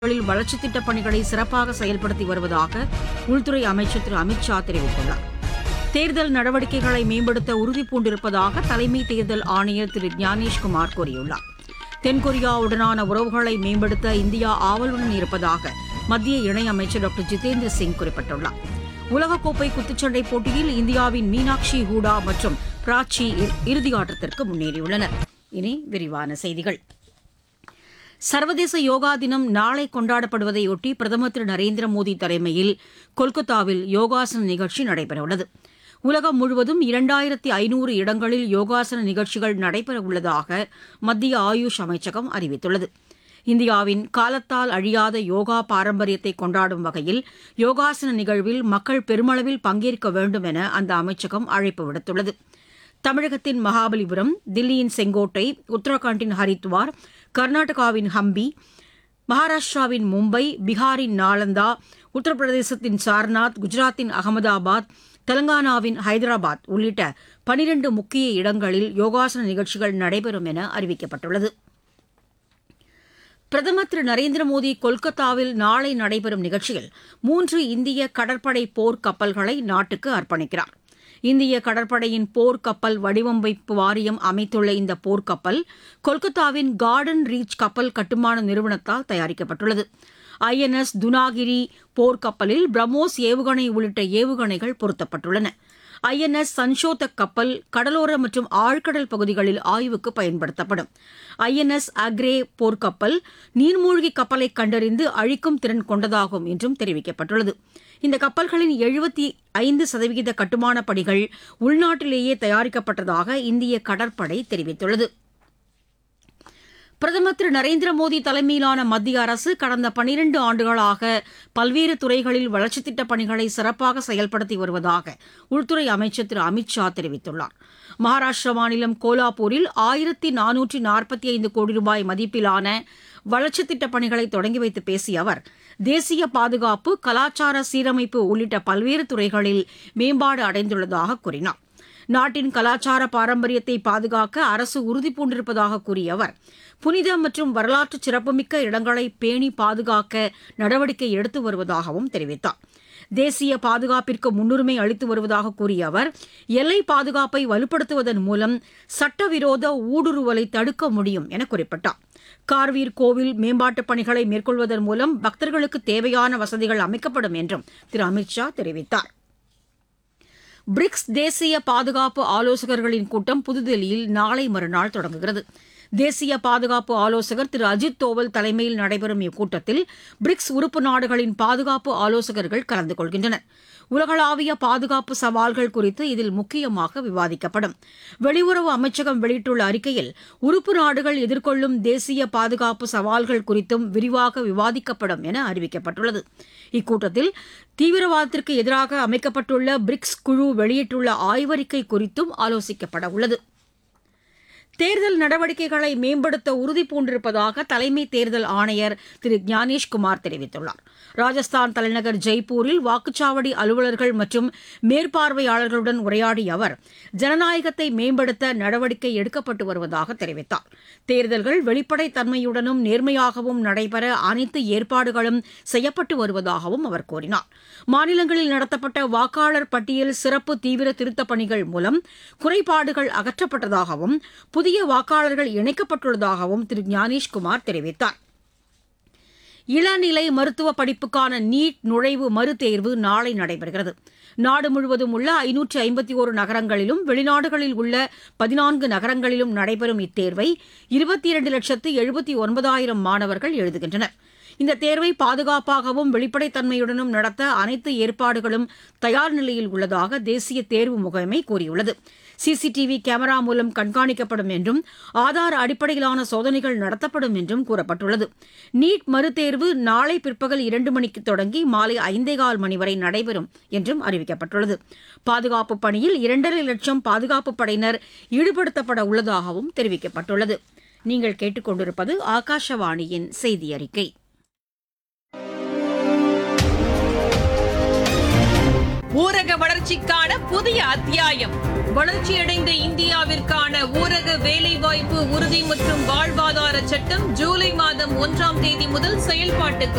களில் வளர்ச்சித் திட்டப் பணிகளை சிறப்பாக செயல்படுத்தி வருவதாக உள்துறை அமைச்சர் திரு அமித் ஷா தெரிவித்துள்ளார் தேர்தல் நடவடிக்கைகளை மேம்படுத்த உறுதிபூண்டிருப்பதாக தலைமை தேர்தல் ஆணையர் திரு ஞானேஷ்குமார் கூறியுள்ளார் தென்கொரியாவுடனான உறவுகளை மேம்படுத்த இந்தியா ஆவலுடன் இருப்பதாக மத்திய இணையமைச்சர் டாக்டர் ஜிதேந்திர சிங் குறிப்பிட்டுள்ளார் உலகக்கோப்பை குத்துச்சண்டை போட்டியில் இந்தியாவின் மீனாட்சி ஹூடா மற்றும் பிராச்சி இ- இறுதியாட்டத்திற்கு முன்னேறியுள்ளனர் இனி விரிவான செய்திகள் சர்வதேச யோகா தினம் நாளை கொண்டாடப்படுவதையொட்டி பிரதமர் திரு நரேந்திர மோடி தலைமையில் கொல்கத்தாவில் யோகாசன நிகழ்ச்சி நடைபெறவுள்ளது உலகம் முழுவதும் இரண்டாயிரத்தி ஐநூறு இடங்களில் யோகாசன நிகழ்ச்சிகள் நடைபெறவுள்ளதாக மத்திய ஆயுஷ் அமைச்சகம் அறிவித்துள்ளது இந்தியாவின் காலத்தால் அழியாத யோகா பாரம்பரியத்தை கொண்டாடும் வகையில் யோகாசன நிகழ்வில் மக்கள் பெருமளவில் பங்கேற்க வேண்டும் என அந்த அமைச்சகம் அழைப்பு விடுத்துள்ளது தமிழகத்தின் மகாபலிபுரம் தில்லியின் செங்கோட்டை உத்தரகாண்டின் ஹரித்வார் கர்நாடகாவின் ஹம்பி மகாராஷ்டிராவின் மும்பை பீகாரின் நாலந்தா உத்தரப்பிரதேசத்தின் சார்நாத் குஜராத்தின் அகமதாபாத் தெலங்கானாவின் ஹைதராபாத் உள்ளிட்ட பனிரண்டு முக்கிய இடங்களில் யோகாசன நிகழ்ச்சிகள் நடைபெறும் என அறிவிக்கப்பட்டுள்ளது பிரதமர் திரு நரேந்திர மோடி கொல்கத்தாவில் நாளை நடைபெறும் நிகழ்ச்சியில் மூன்று இந்திய கடற்படை போர் கப்பல்களை நாட்டுக்கு அர்ப்பணிக்கிறார் இந்திய கடற்படையின் போர் கப்பல் வடிவமைப்பு வாரியம் அமைத்துள்ள இந்த போர்க்கப்பல் கொல்கத்தாவின் கார்டன் ரீச் கப்பல் கட்டுமான நிறுவனத்தால் தயாரிக்கப்பட்டுள்ளது ஐஎன்எஸ் துனாகிரி போர்க்கப்பலில் பிரம்மோஸ் ஏவுகணை உள்ளிட்ட ஏவுகணைகள் பொருத்தப்பட்டுள்ளன ஐஎன்எஸ் சன்ஷோதக் கப்பல் கடலோர மற்றும் ஆழ்கடல் பகுதிகளில் ஆய்வுக்கு பயன்படுத்தப்படும் ஐஎன்எஸ் அக்ரே போர்க்கப்பல் நீர்மூழ்கி கப்பலை கண்டறிந்து அழிக்கும் திறன் கொண்டதாகும் என்றும் தெரிவிக்கப்பட்டுள்ளது இந்த கப்பல்களின் எழுபத்தி ஐந்து சதவிகித கட்டுமானப் பணிகள் உள்நாட்டிலேயே தயாரிக்கப்பட்டதாக இந்திய கடற்படை தெரிவித்துள்ளது பிரதமர் திரு நரேந்திர மோடி தலைமையிலான மத்திய அரசு கடந்த பனிரண்டு ஆண்டுகளாக பல்வேறு துறைகளில் வளர்ச்சித் திட்டப் பணிகளை சிறப்பாக செயல்படுத்தி வருவதாக உள்துறை அமைச்சர் திரு அமித் ஷா தெரிவித்துள்ளார் மகாராஷ்டிர மாநிலம் கோலாப்பூரில் ஆயிரத்தி நானூற்றி நாற்பத்தி ஐந்து கோடி ரூபாய் மதிப்பிலான வளர்ச்சித் திட்டப் பணிகளை தொடங்கி வைத்து பேசிய அவர் தேசிய பாதுகாப்பு கலாச்சார சீரமைப்பு உள்ளிட்ட பல்வேறு துறைகளில் மேம்பாடு அடைந்துள்ளதாக கூறினார் நாட்டின் கலாச்சார பாரம்பரியத்தை பாதுகாக்க அரசு உறுதிபூண்டிருப்பதாக கூறிய அவர் புனித மற்றும் வரலாற்று சிறப்புமிக்க இடங்களை பேணி பாதுகாக்க நடவடிக்கை எடுத்து வருவதாகவும் தெரிவித்தார் தேசிய பாதுகாப்பிற்கு முன்னுரிமை அளித்து வருவதாக கூறிய அவர் எல்லை பாதுகாப்பை வலுப்படுத்துவதன் மூலம் சட்டவிரோத ஊடுருவலை தடுக்க முடியும் என குறிப்பிட்டார் கார்வீர் கோவில் மேம்பாட்டுப் பணிகளை மேற்கொள்வதன் மூலம் பக்தர்களுக்கு தேவையான வசதிகள் அமைக்கப்படும் என்றும் திரு அமித் ஷா தெரிவித்தார் பிரிக்ஸ் தேசிய பாதுகாப்பு ஆலோசகர்களின் கூட்டம் புதுதில்லியில் நாளை மறுநாள் தொடங்குகிறது தேசிய பாதுகாப்பு ஆலோசகர் திரு அஜித் தோவல் தலைமையில் நடைபெறும் இக்கூட்டத்தில் பிரிக்ஸ் உறுப்பு நாடுகளின் பாதுகாப்பு ஆலோசகர்கள் கலந்து கொள்கின்றனர் உலகளாவிய பாதுகாப்பு சவால்கள் குறித்து இதில் முக்கியமாக விவாதிக்கப்படும் வெளியுறவு அமைச்சகம் வெளியிட்டுள்ள அறிக்கையில் உறுப்பு நாடுகள் எதிர்கொள்ளும் தேசிய பாதுகாப்பு சவால்கள் குறித்தும் விரிவாக விவாதிக்கப்படும் என அறிவிக்கப்பட்டுள்ளது இக்கூட்டத்தில் தீவிரவாதத்திற்கு எதிராக அமைக்கப்பட்டுள்ள பிரிக்ஸ் குழு வெளியிட்டுள்ள ஆய்வறிக்கை குறித்தும் ஆலோசிக்கப்பட உள்ளது தேர்தல் நடவடிக்கைகளை மேம்படுத்த உறுதிபூண்டிருப்பதாக தலைமை தேர்தல் ஆணையர் திரு ஞானேஷ்குமார் தெரிவித்துள்ளார் ராஜஸ்தான் தலைநகர் ஜெய்ப்பூரில் வாக்குச்சாவடி அலுவலர்கள் மற்றும் மேற்பார்வையாளர்களுடன் உரையாடிய அவர் ஜனநாயகத்தை மேம்படுத்த நடவடிக்கை எடுக்கப்பட்டு வருவதாக தெரிவித்தார் தேர்தல்கள் வெளிப்படைத்தன்மையுடனும் நேர்மையாகவும் நடைபெற அனைத்து ஏற்பாடுகளும் செய்யப்பட்டு வருவதாகவும் அவர் கூறினார் மாநிலங்களில் நடத்தப்பட்ட வாக்காளர் பட்டியல் சிறப்பு தீவிர திருத்தப் பணிகள் மூலம் குறைபாடுகள் அகற்றப்பட்டதாகவும் புதிய வாக்காளர்கள் இணைக்கப்பட்டுள்ளதாகவும் திரு ஞானேஷ்குமார் தெரிவித்தார் இளநிலை மருத்துவ படிப்புக்கான நீட் நுழைவு மறுதேர்வு நாளை நடைபெறுகிறது நாடு முழுவதும் உள்ள ஐநூற்று ஐம்பத்தி ஒரு நகரங்களிலும் வெளிநாடுகளில் உள்ள பதினான்கு நகரங்களிலும் நடைபெறும் இத்தேர்வை இருபத்தி இரண்டு லட்சத்து எழுபத்தி ஒன்பதாயிரம் மாணவர்கள் எழுதுகின்றனர் இந்த தேர்வை பாதுகாப்பாகவும் வெளிப்படைத்தன்மையுடனும் நடத்த அனைத்து ஏற்பாடுகளும் தயார் நிலையில் உள்ளதாக தேசிய தேர்வு முகமை கூறியுள்ளது சிசிடிவி கேமரா மூலம் கண்காணிக்கப்படும் என்றும் ஆதார் அடிப்படையிலான சோதனைகள் நடத்தப்படும் என்றும் கூறப்பட்டுள்ளது நீட் மறுதேர்வு நாளை பிற்பகல் இரண்டு மணிக்கு தொடங்கி மாலை ஐந்தே கால் மணி வரை நடைபெறும் என்றும் அறிவிக்கப்பட்டுள்ளது பாதுகாப்பு பணியில் இரண்டரை லட்சம் பாதுகாப்பு படையினர் ஈடுபடுத்தப்பட உள்ளதாகவும் தெரிவிக்கப்பட்டுள்ளது நீங்கள் கேட்டுக்கொண்டிருப்பது ஆகாஷவாணியின் செய்தி அறிக்கை ஊரக வளர்ச்சிக்கான புதிய அத்தியாயம் வளர்ச்சியடைந்த இந்தியாவிற்கான ஊரக வேலைவாய்ப்பு உறுதி மற்றும் வாழ்வாதார சட்டம் ஜூலை மாதம் ஒன்றாம் தேதி முதல் செயல்பாட்டுக்கு